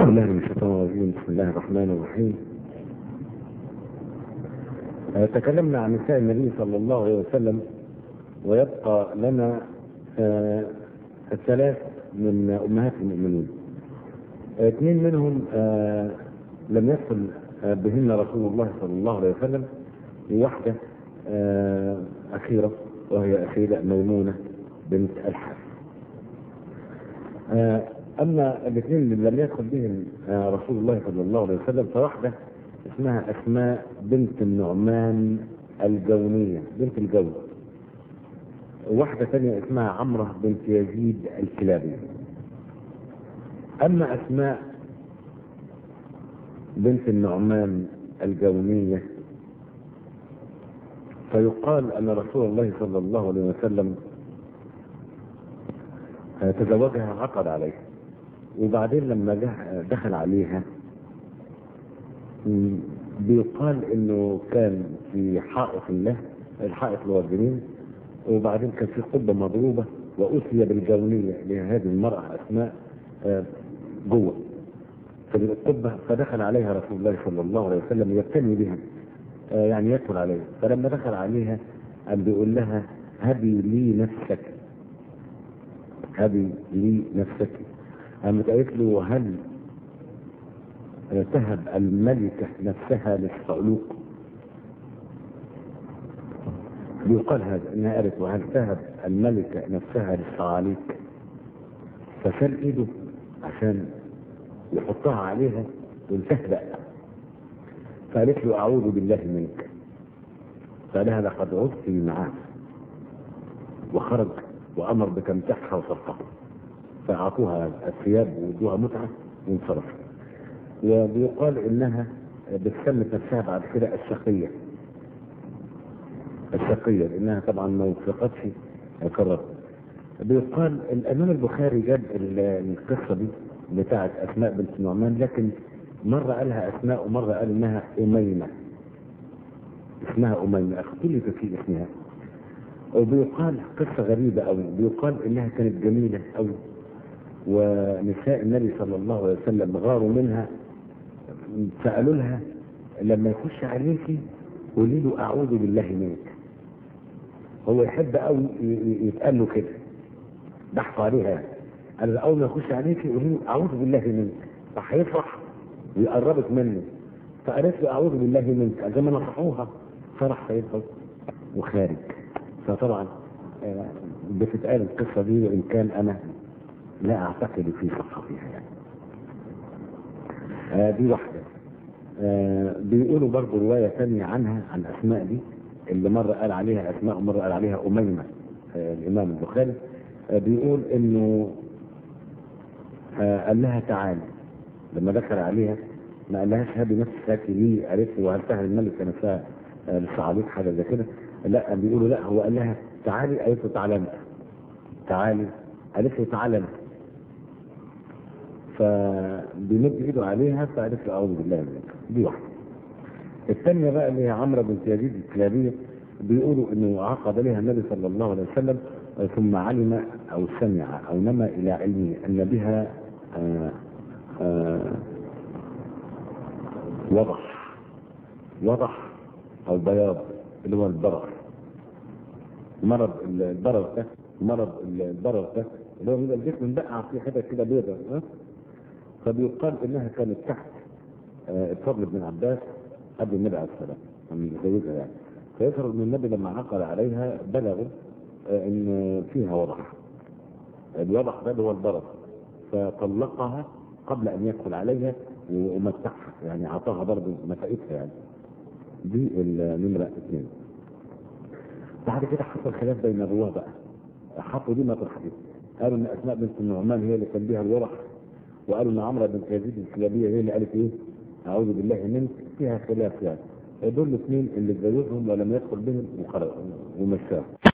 بالله من الشيطان الرجيم بسم الله الرحمن الرحيم آه، تكلمنا عن نساء النبي صلى الله عليه وسلم ويبقى لنا آه، الثلاث من امهات المؤمنين آه، اثنين منهم آه، لم يدخل آه، بهن رسول الله صلى الله عليه وسلم وواحده آه، اخيره وهي اخيره ميمونه بنت الحارث آه، اما الاثنين اللي لم يدخل بهم آه، رسول الله صلى الله عليه وسلم فواحده اسمها اسماء بنت النعمان الجونيه بنت الجون واحده ثانيه اسمها عمره بنت يزيد الكلابي اما اسماء بنت النعمان الجونيه فيقال ان رسول الله صلى الله عليه وسلم آه، تزوجها عقد عليها وبعدين لما جه دخل عليها م، بيقال انه كان في حائط الله الحائط اللي هو الجنين وبعدين كان في قبه مضروبه واتي بالجونيه لهذه المراه اسماء آه، جوه في القبه فدخل عليها رسول الله صلى الله عليه وسلم يبتني بها آه، يعني يدخل عليها فلما دخل عليها قام بيقول لها هبي لي نفسك هبي لي نفسك قامت قالت له هل تهب الملكة نفسها للصعلوق يقال هذا انها قالت وهل تهب الملكة نفسها للصعاليك فشال ايده عشان يحطها عليها وتهدأ فقالت له اعوذ بالله منك فقالها لقد عدت معاه وخرج وامر بتمسحها وصرفها فاعطوها الثياب وادوها متعه وانصرفت وبيقال انها بتسمت نفسها بعد كده الشقيه الشقيه لانها طبعا ما وفقتش كرر بيقال الامام البخاري جاب ال- القصه دي بتاعت اسماء بنت نعمان لكن مره قالها اسماء ومره قال انها اميمه اسمها اميمه اختلف في اسمها وبيقال قصه غريبه قوي بيقال انها كانت جميله قوي ونساء النبي صلى الله عليه وسلم غاروا منها سالوا لها لما يخش عليكي قولي له اعوذ بالله منك هو يحب قوي يتقال له كده ضحكوا عليها يعني قال له اول ما يخش عليكي قولي له اعوذ بالله منك راح يفرح ويقربك منه فقالت له اعوذ بالله منك قال ما نصحوها فرح فيدخل وخارج فطبعا آه، بتتقال القصه دي وان كان انا لا اعتقد في صحه فيها يعني آه دي واحده آه بيقولوا برضه روايه ثانيه عنها عن اسماء دي اللي مره قال عليها اسماء ومره قال عليها اميمه آه الامام البخاري آه بيقول انه آه قال لها تعالي لما دخل عليها ما قالهاش هذه نفسك لي قالت له وهل سهل الملكه نفسها آه للصعاليك حاجه زي كده لا بيقولوا لا هو قال لها تعالي قالت له تعالى انت تعالي قالت له تعالى انت فبيمد ايده عليها فقالت له اعوذ بالله منك دي واحده الثانيه بقى اللي هي عمرو بنت يزيد الكلابيه بيقولوا انه عقد لها النبي صلى الله عليه وسلم آه، ثم علم او سمع او نما الى علمه ان بها آه آه وضح وضح او بياض اللي هو البرر مرض البرر ده مرض البرر ده اللي هو بيبقى الجسم مبقع فيه حتت كده بيضاء ها؟ فبيقال انها كانت تحت آه، الفضل بن عباس قبل النبي عليه السلام من زوجها يعني فيفرض ان النبي لما عقد عليها بلغوا آه، ان فيها وضح الوضح ده اللي هو البرر فطلقها قبل ان يدخل عليها ومتعها يعني اعطاها برضه متعتها يعني دي النمرة اثنين بعد كده حصل خلاف بين الرواه بقى حطوا دي ما في الحديث قالوا ان اسماء بنت النعمان هي اللي كان بيها الورع وقالوا ان عمرو بنت يزيد الكلابيه هي اللي قالت ايه اعوذ بالله منك فيها خلاف يعني دول الاثنين اللي اتجوزهم ولم يدخل بهم وخرج ومشاهم